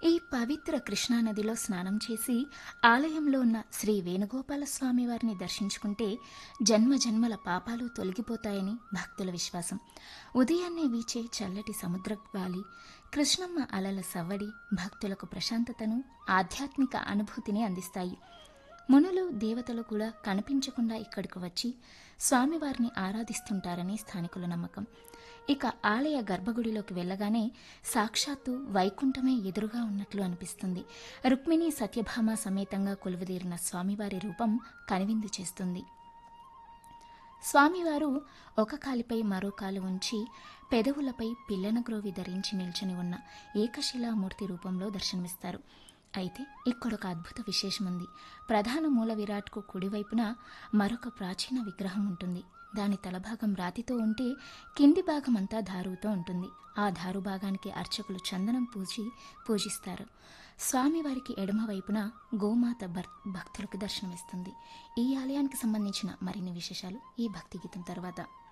ఈ పవిత్ర కృష్ణానదిలో స్నానం చేసి ఆలయంలో ఉన్న శ్రీ వేణుగోపాల స్వామి వారిని దర్శించుకుంటే జన్మ జన్మల పాపాలు తొలగిపోతాయని భక్తుల విశ్వాసం ఉదయాన్నే వీచే చల్లటి సముద్ర గాలి కృష్ణమ్మ అలల సవ్వడి భక్తులకు ప్రశాంతతను ఆధ్యాత్మిక అనుభూతిని అందిస్తాయి మునులు దేవతలు కూడా కనిపించకుండా ఇక్కడికి వచ్చి స్వామివారిని ఆరాధిస్తుంటారని స్థానికుల నమ్మకం ఇక ఆలయ గర్భగుడిలోకి వెళ్ళగానే సాక్షాత్తు వైకుంఠమే ఎదురుగా ఉన్నట్లు అనిపిస్తుంది రుక్మిణి సత్యభామ సమేతంగా కొలువుదీరిన స్వామివారి రూపం కనువిందు చేస్తుంది స్వామివారు ఒక కాలిపై మరో కాలు ఉంచి పెదవులపై పిల్లన గ్రోవి ధరించి నిల్చుని ఉన్న ఏకశిలామూర్తి రూపంలో దర్శనమిస్తారు అయితే ఇక్కడొక అద్భుత విశేషముంది ప్రధాన మూల విరాట్కు కుడివైపున మరొక ప్రాచీన విగ్రహం ఉంటుంది దాని తలభాగం రాతితో ఉంటే కింది భాగం అంతా దారుతో ఉంటుంది ఆ దారు భాగానికి అర్చకులు చందనం పూజి పూజిస్తారు స్వామివారికి ఎడమ వైపున గోమాత భర్- భక్తులకు దర్శనమిస్తుంది ఈ ఆలయానికి సంబంధించిన మరిన్ని విశేషాలు ఈ భక్తి గీతం తర్వాత